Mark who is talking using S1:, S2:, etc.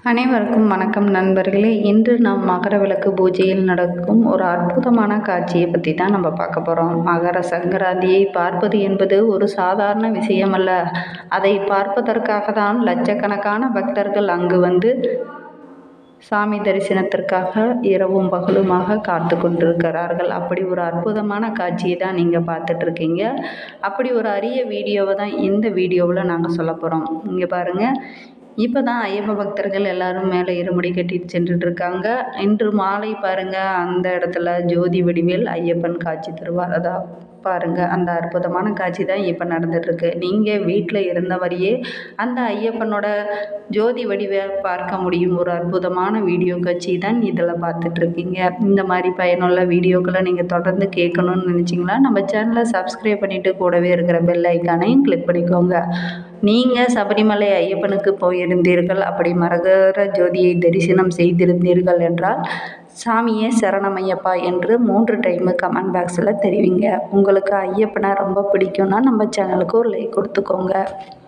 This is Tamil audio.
S1: அனைவருக்கும் வணக்கம் நண்பர்களே இன்று நாம் மகர விளக்கு பூஜையில் நடக்கும் ஒரு அற்புதமான காட்சியை பற்றி தான் நம்ம பார்க்க போகிறோம் மகர சங்கராந்தியை பார்ப்பது என்பது ஒரு சாதாரண விஷயமல்ல அதை பார்ப்பதற்காக தான் லட்சக்கணக்கான பக்தர்கள் அங்கு வந்து சாமி தரிசனத்திற்காக இரவும் பகலுமாக காத்து கொண்டிருக்கிறார்கள் அப்படி ஒரு அற்புதமான காட்சியை தான் நீங்கள் பார்த்துட்ருக்கீங்க அப்படி ஒரு அரிய வீடியோவை தான் இந்த வீடியோவில் நாங்கள் சொல்ல போகிறோம் இங்கே பாருங்கள் இப்போ தான் ஐயப்ப பக்தர்கள் எல்லாரும் மேலே இருமுடி கட்டிட்டு சென்றுட்டு இருக்காங்க இன்று மாலை பாருங்கள் அந்த இடத்துல ஜோதி வடிவேல் ஐயப்பன் காட்சி தருவார் அதான் பாருங்கள் அந்த அற்புதமான காட்சி தான் இப்போ நடந்துகிட்ருக்கு நீங்கள் வீட்டில் இருந்தவரையே அந்த ஐயப்பனோட ஜோதி வடிவை பார்க்க முடியும் ஒரு அற்புதமான வீடியோ காட்சி தான் இதில் பார்த்துட்ருக்கீங்க இந்த மாதிரி பயனுள்ள வீடியோக்களை நீங்கள் தொடர்ந்து கேட்கணும்னு நினச்சிங்களா நம்ம சேனலை சப்ஸ்கிரைப் பண்ணிவிட்டு கூடவே இருக்கிற பெல் ஐக்கானையும் கிளிக் பண்ணிக்கோங்க நீங்கள் சபரிமலை ஐயப்பனுக்கு போயிருந்தீர்கள் அப்படி மரகர ஜோதியை தரிசனம் செய்திருந்தீர்கள் என்றால் சாமியே சரணமையப்பா என்று மூன்று டைமு கமெண்ட் பாக்ஸில் தெரிவிங்க உங்களுக்கு ஐயப்பனை ரொம்ப பிடிக்கும்னா நம்ம சேனலுக்கு ஒரு லைக் கொடுத்துக்கோங்க